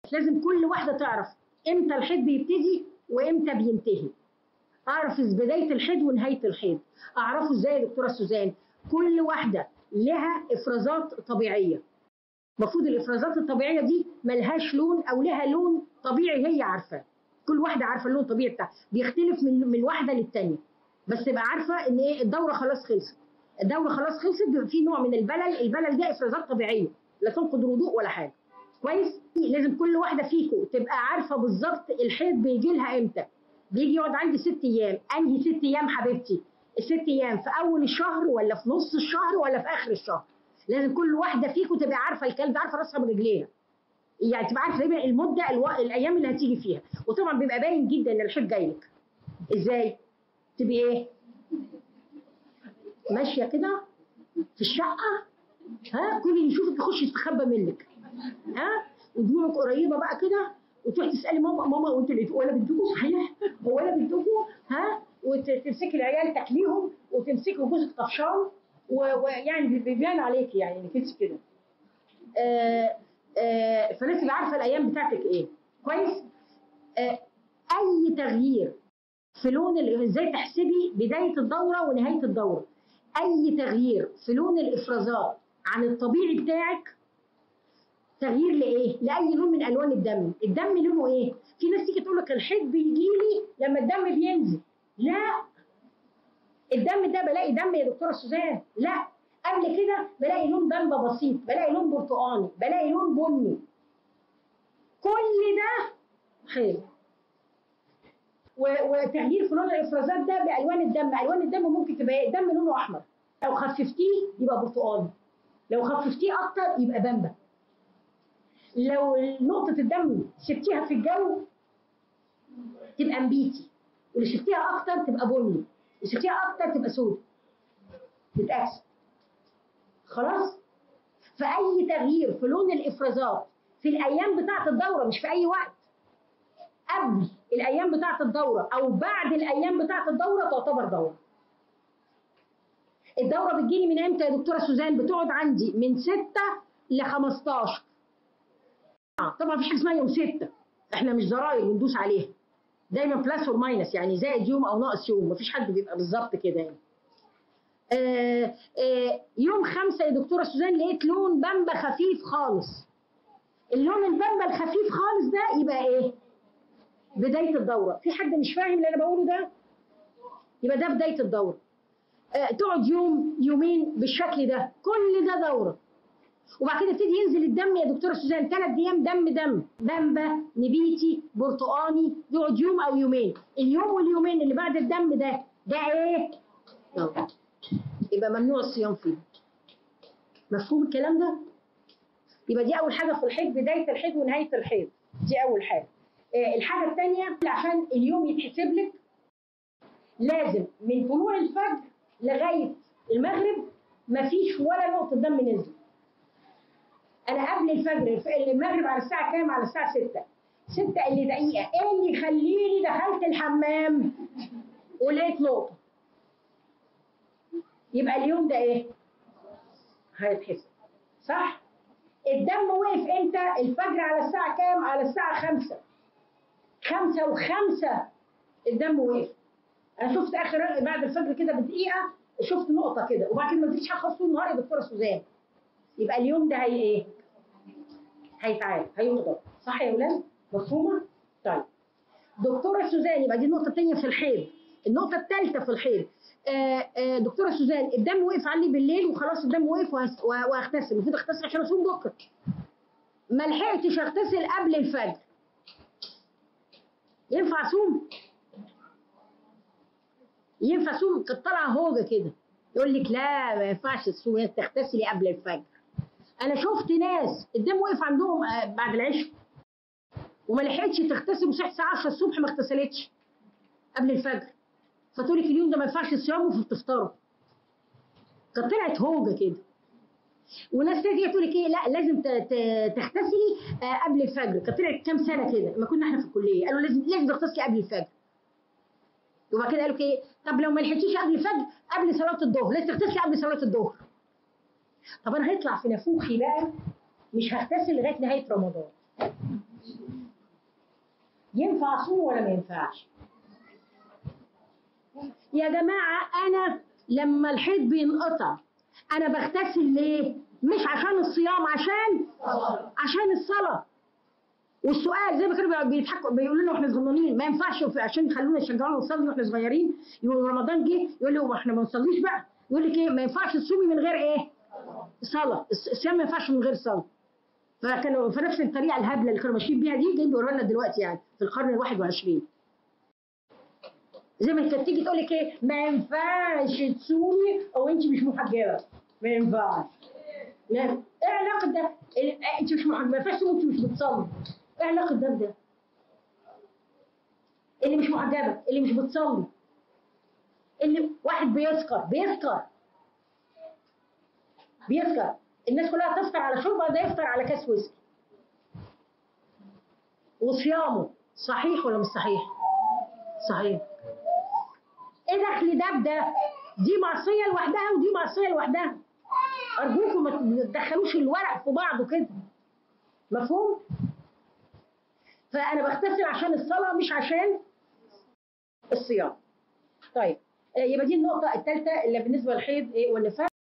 لازم كل واحده تعرف امتى الحيض بيبتدي وامتى بينتهي اعرف بدايه الحيض ونهايه الحيض اعرفه ازاي يا دكتوره سوزان كل واحده لها افرازات طبيعيه المفروض الافرازات الطبيعيه دي ملهاش لون او لها لون طبيعي هي عارفاه كل واحده عارفه اللون الطبيعي بتاعها بيختلف من من واحده للتانيه بس تبقى عارفه ان ايه الدوره خلاص خلصت الدوره خلاص خلصت بيبقى في نوع من البلل البلل ده افرازات طبيعيه لا تنقض الوضوء ولا حاجه كويس لازم كل واحده فيكم تبقى عارفه بالظبط الحيض بيجي لها امتى بيجي يقعد عندي ست ايام انهي ست ايام حبيبتي الست ايام في اول الشهر ولا في نص الشهر ولا في اخر الشهر لازم كل واحده فيكم تبقى عارفه الكلام ده عارفه راسها من رجليها يعني تبقى عارفه تقريبا المده الو... الايام اللي هتيجي فيها وطبعا بيبقى باين جدا ان الحيض جاي لك ازاي تبقي ايه ماشيه كده في الشقه ها كل اللي يشوفك يخش يستخبى منك ها ودموعك قريبه بقى كده وتروحي تسالي ماما ماما وانتوا اللي ولا بنتكم صحيح هو ولا بنتكم ها وتمسكي العيال تاكليهم وتمسكي جوزك طفشان ويعني بيبان عليك يعني انك انت كده آه آه فلازم تبقى عارفه الايام بتاعتك ايه كويس آه اي تغيير في لون ازاي تحسبي بدايه الدوره ونهايه الدوره اي تغيير في لون الافرازات عن الطبيعي بتاعك تغيير لايه؟ لاي لون من الوان الدم، الدم لونه ايه؟ في ناس تيجي تقول لك الحيض بيجي لي لما الدم بينزل، لا الدم ده بلاقي دم يا دكتوره سوزان، لا قبل كده بلاقي لون دم بسيط، بلاقي لون برتقاني، بلاقي لون بني. كل ده حيض. وتغيير في لون الافرازات ده بالوان الدم، الوان الدم ممكن تبقى الدم لونه احمر، لو خففتيه يبقى برتقاني. لو خففتيه اكتر يبقى بامبا. لو نقطة الدم سبتيها في الجو تبقى نبيتي واللي سبتيها أكتر تبقى بني اللي سبتيها أكتر تبقى سود تتقسم خلاص فأي تغيير في لون الإفرازات في الأيام بتاعة الدورة مش في أي وقت قبل الأيام بتاعة الدورة أو بعد الأيام بتاعة الدورة تعتبر دورة الدورة بتجيلي من امتى يا دكتورة سوزان؟ بتقعد عندي من 6 ل 15 طبعا مفيش حاجه اسمها يوم ستة احنا مش زراير بندوس عليها دايما بلس اور ماينس يعني زائد يوم او ناقص يوم مفيش حد بيبقى بالظبط كده يعني آه آه يوم خمسة يا دكتورة سوزان لقيت لون بامبا خفيف خالص اللون البامبا الخفيف خالص ده يبقى ايه بداية الدورة في حد مش فاهم اللي انا بقوله ده يبقى ده بداية الدورة آه تقعد يوم يومين بالشكل ده كل ده دورة وبعد كده يبتدي ينزل الدم يا دكتوره سوزان ثلاث ايام دم دم بامبا نبيتي برتقاني يقعد يوم او يومين اليوم واليومين اللي بعد الدم ده ده ايه؟ دورة. يبقى ممنوع الصيام فيه مفهوم الكلام ده؟ يبقى دي اول حاجه في الحيض بدايه الحيض ونهايه الحيض دي اول حاجه آه الحاجه الثانيه عشان اليوم يتحسب لك لازم من طلوع الفجر لغايه المغرب مفيش ولا نقطه دم نزل انا قبل الفجر المغرب على الساعه كام على الساعه 6 6 اللي دقيقه ايه اللي يخليني دخلت الحمام ولقيت نقطه يبقى اليوم ده ايه هيتحسب صح الدم وقف امتى الفجر على الساعه كام على الساعه 5 5 و5 الدم وقف انا شفت اخر بعد الفجر كده بدقيقه شفت نقطه كده وبعد كده ما فيش حاجه خالص طول النهار يا دكتوره سوزان يبقى اليوم ده هي ايه هيتعاد هينقض صح يا ولاد مفهومه طيب دكتوره سوزان يبقى دي النقطه الثانيه في الحيض النقطه الثالثه في الحيض آآ آآ دكتوره سوزان الدم وقف عندي بالليل وخلاص الدم وقف وهغتسل المفروض اغتسل عشان اصوم بكره ما لحقتش اغتسل قبل الفجر ينفع اصوم ينفع اصوم كانت طالعه هوجه كده يقول لك لا ما ينفعش تصومي تغتسلي قبل الفجر انا شفت ناس الدم وقف عندهم بعد العشاء وما لحقتش تغتسل وصحت الساعه 10 الصبح ما اغتسلتش قبل الفجر فتقول لك اليوم ده ما ينفعش صيامه في بتفطروا كانت طلعت هوجه كده وناس تانية تقول لك ايه لا لازم تغتسلي قبل الفجر كانت طلعت كام سنه كده لما كنا احنا في الكليه قالوا لازم لازم تغتسلي قبل الفجر وبعد كده قالوا لك ايه طب لو ما لحقتيش قبل الفجر قبل صلاه الظهر لازم تغتسلي قبل صلاه الظهر طب انا هيطلع في نافوخي بقى مش هغتسل لغايه نهايه رمضان ينفع اصوم ولا ما ينفعش يا جماعه انا لما الحيض بينقطع انا بغتسل ليه مش عشان الصيام عشان عشان الصلاه والسؤال زي ما كانوا بيضحكوا بيقولوا لنا واحنا صغننين ما ينفعش في- عشان يخلونا يشجعونا نصلي واحنا صغيرين يقولوا رمضان جه يقول لي احنا ما نصليش بقى يقول لك ايه ما ينفعش تصومي من غير ايه؟ صلاه الص- الصيام ما ينفعش من غير صلاه فكانوا في نفس الطريقه الهبله اللي كانوا ماشيين بيها دي جايين بيقولوا لنا دلوقتي يعني في القرن ال 21 زي ما كانت تيجي تقول لك ايه ما ينفعش تصومي او انت مش محجبه ما ينفعش لا ايه علاقه ده؟ ال- انت مش محجبه ما ينفعش تصومي وانت مش بتصلي ايه علاقه ده بده؟ اللي مش محجبه اللي مش بتصلي اللي واحد بيسكر بيسكر بيسكر الناس كلها تفطر على شوربه ده يفطر على كاس ويسكي وصيامه صحيح ولا مش صحيح؟ صحيح ايه دخل ده بده؟ دي معصيه لوحدها ودي معصيه لوحدها ارجوكم ما تدخلوش الورق في بعضه كده مفهوم؟ فانا بغتسل عشان الصلاه مش عشان الصيام طيب آه، يبقى دي النقطه الثالثه اللي بالنسبه للحيض إيه والنفاس